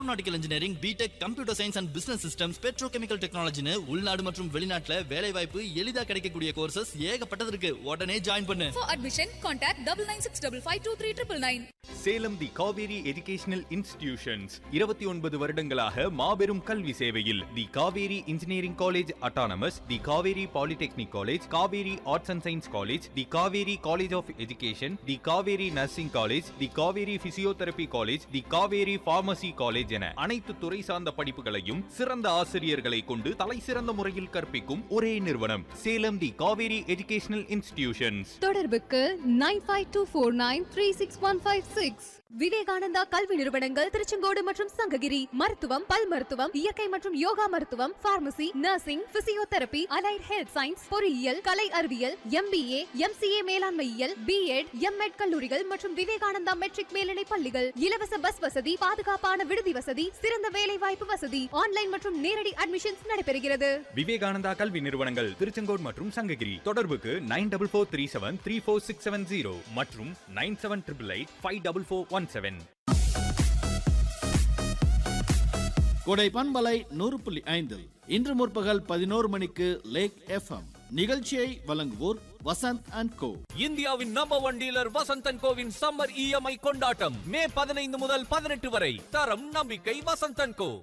Aeronautical engineering BTech computer science and business systems petrochemical டெக்னாலஜின்னு உள்நாடு மற்றும் வெளிநாட்டுல வேலை வாய்ப்பு எளிதா கிடைக்கக்கூடிய கோர்சஸ் ஏகப்பட்டது இருக்கு உடனே ஜாயின் பண்ணு For admission, contact double nine six double five two three triple nine. Salem the Kaveri educational institutions இருபத்தி ஒன்பது வருடங்களாக மாபெரும் கல்வி சேவையில் the Kaveri engineering college autonomous the Kaveri polytechnic college Kaveri arts and science college the Kaveri college of education the Kaveri nursing college the Kaveri physiotherapy college the Kaveri pharmacy college என அனைத்து துறை சார்ந்த படிப்புகளையும் சிறந்த ஆசிரியர்களை கொண்டு தலை சிறந்த முறையில் கற்பிக்கும் ஒரே நிறுவனம் Salem the Kaveri educational institutions தொடர்புக்கு nine five two four nine three six one five six Vivekananda கல்வி நிறுவனங்கள் திருச்செங்கோடு மற்றும் சங்ககிரி மருத்துவம் பல் மருத்துவம் இயற்கை மற்றும் யோகா மருத்துவம் pharmacy nursing physiotherapy allied health science பொறியியல் கலை அறிவியல் எம்பிஏ எம்சிஏ மேலாண்மையியல் பிஎட் எம்எட் கல்லூரிகள் மற்றும் விவேகானந்தா மெட்ரிக் மேல்நிலை பள்ளிகள் இலவச பஸ் வசதி பாதுகாப்பான விடுதி வசதி சிறந்த வேலை வாய்ப்பு வசதி ஆன்லைன் மற்றும் நேரடி அட்மிஷன்ஸ் நடைபெறுகிறது விவேகானந்தா கல்வி நிறுவனங்கள் திருச்செங்கோடு மற்றும் சங்ககிரி தொடர்புக்கு nine double four three seven three four six seven zero மற்றும் nine seven triple eight five double four one seven Kodai பண்பலை நூறு புள்ளி ஐந்து இன்று முற்பகல் பதினோரு மணிக்கு லேக் எஃப்எம் நிகழ்ச்சியை வழங்குவோர் வசந்த் அண்ட் கோ இந்தியாவின் நம்பர் ஒன் டீலர் வசந்தன் கோவின் சம்மர் இஎம்ஐ கொண்டாட்டம் மே பதினைந்து முதல் பதினெட்டு வரை தரம் நம்பிக்கை வசந்தன் கோ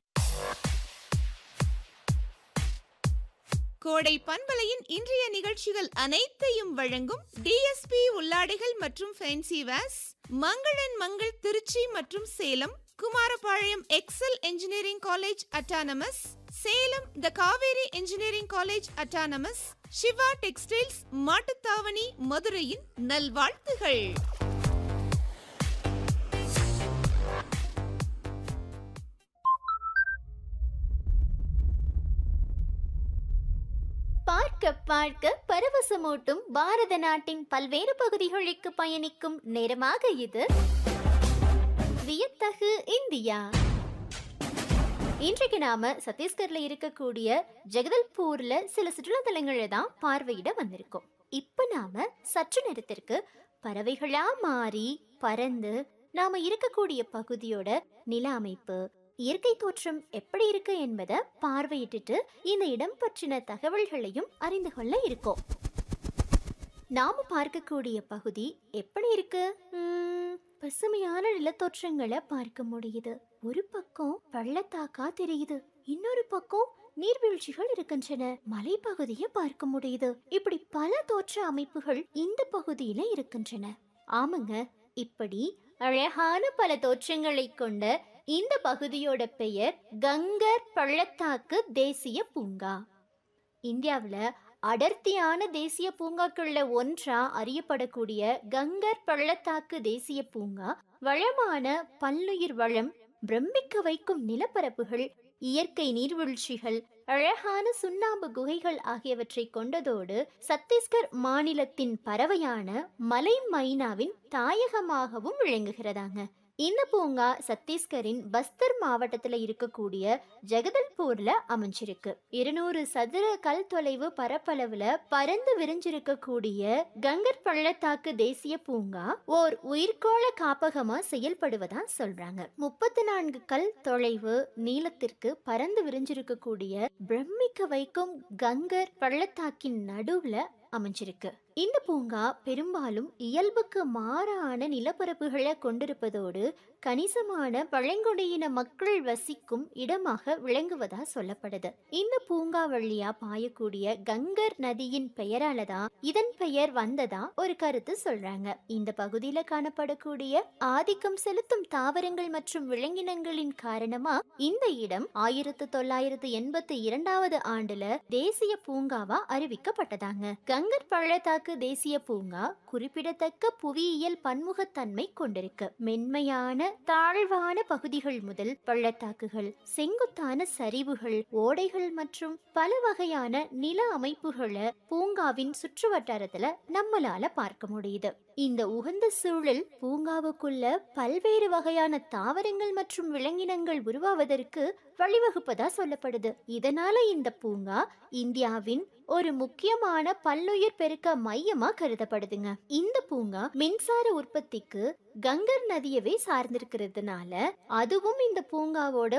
கோடை பண்பலையின் இன்றைய நிகழ்ச்சிகள் அனைத்தையும் வழங்கும் டிஎஸ்பி உள்ளாடைகள் மற்றும் ஃபேன்சி வேஸ் மங்களன் மங்கள் திருச்சி மற்றும் Salem Kumarapalayam Excel engineering college autonomous Salem the Kaveri engineering college autonomous Siva textiles Mattuthavani மதுரையின் நல்வாழ்த்துகள் பார்க்க பார்க்க பரவசமூட்டும் பாரத நாட்டின் பல்வேறு பகுதிகளுக்கு பயணிக்கும் நேரமாக இது வியத்தகு இந்தியா இன்றைக்கு நாம சத்தீஸ்கர்ல இருக்கக்கூடிய ஜெகதல்பூர்ல சில சுற்றுலா தலங்களை தான் பார்வையிட வந்திருக்கோம் இப்ப நாம சற்று நேரத்திற்கு பறவைகளா மாறி பறந்து நாம இருக்கக்கூடிய பகுதியோட நில அமைப்பு இயற்கை தோற்றம் எப்படி இருக்கு என்பதை பார்வையிட்டுட்டு இந்த இடம் பற்றின தகவல்களையும் அறிந்து கொள்ள இருக்கோம் நாம பார்க்கக்கூடிய பகுதி எப்படி இருக்கு உம், பசுமையான நிலத்தோற்றங்களை பார்க்க முடியுது ஒரு பக்கம் பள்ளத்தாக்கா தெரியுது இன்னொரு பக்கம் நீர்வீழ்ச்சிகள் இருக்கின்றன மலைப்பகுதியை பார்க்க முடியுது இப்படி பல தோற்ற அமைப்புகள் இந்த பகுதியில இருக்கின்றன ஆமாங்க இப்படி அழகான பல தோற்றங்களை கொண்ட இந்த பகுதியோட பெயர் கங்கர் பள்ளத்தாக்கு தேசிய பூங்கா இந்தியாவில் அடர்த்தியான தேசிய பூங்காக்கள்ல ஒன்றா அறியப்படக்கூடிய கங்கர் பள்ளத்தாக்கு தேசிய பூங்கா வளமான பல்லுயிர் வளம் பிரமிக்க வைக்கும் நிலப்பரப்புகள் இயற்கை நீர்வீழ்ச்சிகள் அழகான சுண்ணாம்பு குகைகள் ஆகியவற்றை கொண்டதோடு சத்தீஸ்கர் மாநிலத்தின் பறவையான மலை மைனாவின் தாயகமாகவும் விளங்குகிறதாங்க இந்த பூங்கா சத்தீஸ்கரின் பஸ்தர் மாவட்டத்துல இருக்கக்கூடிய ஜெகதல்பூர்ல அமைஞ்சிருக்கு இருநூறு சதுர கல் தொலைவு பரப்பளவுல பறந்து விரிஞ்சிருக்கக்கூடிய கங்கர் பள்ளத்தாக்கு தேசிய பூங்கா ஓர் உயிர்கோள காப்பகமா செயல்படுவதா சொல்றாங்க முப்பத்தி நான்கு கல் தொலைவு நீளத்திற்கு பறந்து விரிஞ்சிருக்கக்கூடிய பிரமிக்க வைக்கும் கங்கர் பள்ளத்தாக்கின் நடுவுல அமைஞ்சிருக்கு இந்த பூங்கா பெரும்பாலும் இயல்புக்கு மாறான நிலப்பரப்புகளை கொண்டிருப்பதோடு கணிசமான பழங்குடியின மக்கள் வசிக்கும் இடமாக விளங்குவதா சொல்லப்படுது இந்த பூங்கா வழியா பாயக்கூடிய கங்கர் நதியின் பெயரால தான் இதன் பெயர் வந்ததா ஒரு கருத்து சொல்றாங்க இந்த பகுதியில காணப்படக்கூடிய ஆதிக்கம் செலுத்தும் தாவரங்கள் மற்றும் விலங்கினங்களின் காரணமா இந்த இடம் ஆயிரத்து தொள்ளாயிரத்து எண்பத்தி இரண்டாவது ஆண்டுல தேசிய பூங்காவா அறிவிக்கப்பட்டதாங்க கங்கர் பள்ளத்தாக்கு தேசிய பூங்கா குறிப்பிடத்தக்க புவியியல் பன்முகத்தன்மை கொண்டிருக்கு மென்மையான தாழ்வான பகுதிகள் முதல் பள்ளத்தாக்குகள் செங்குத்தான சரிவுகள் ஓடைகள் மற்றும் பல வகையான நில அமைப்புகளை பூங்காவின் சுற்று வட்டாரத்துல நம்மளால பார்க்க முடியுது இந்த உகந்த சூழல் பூங்காவுக்குள்ள பல்வேறு வகையான தாவரங்கள் மற்றும் விலங்கினங்கள் உருவாவதற்கு வழிவகுப்பதா சொல்லப்படுது இதனால இந்த பூங்கா இந்தியாவின் ஒரு முக்கியமான பல்லுயிர் பெருக்க மையமா கருதப்படுதுங்க இந்த பூங்கா மின்சார உற்பத்திக்கு கங்கர் நதியவே சார்ந்திருக்கிறதுனால அதுவும் இந்த பூங்காவோட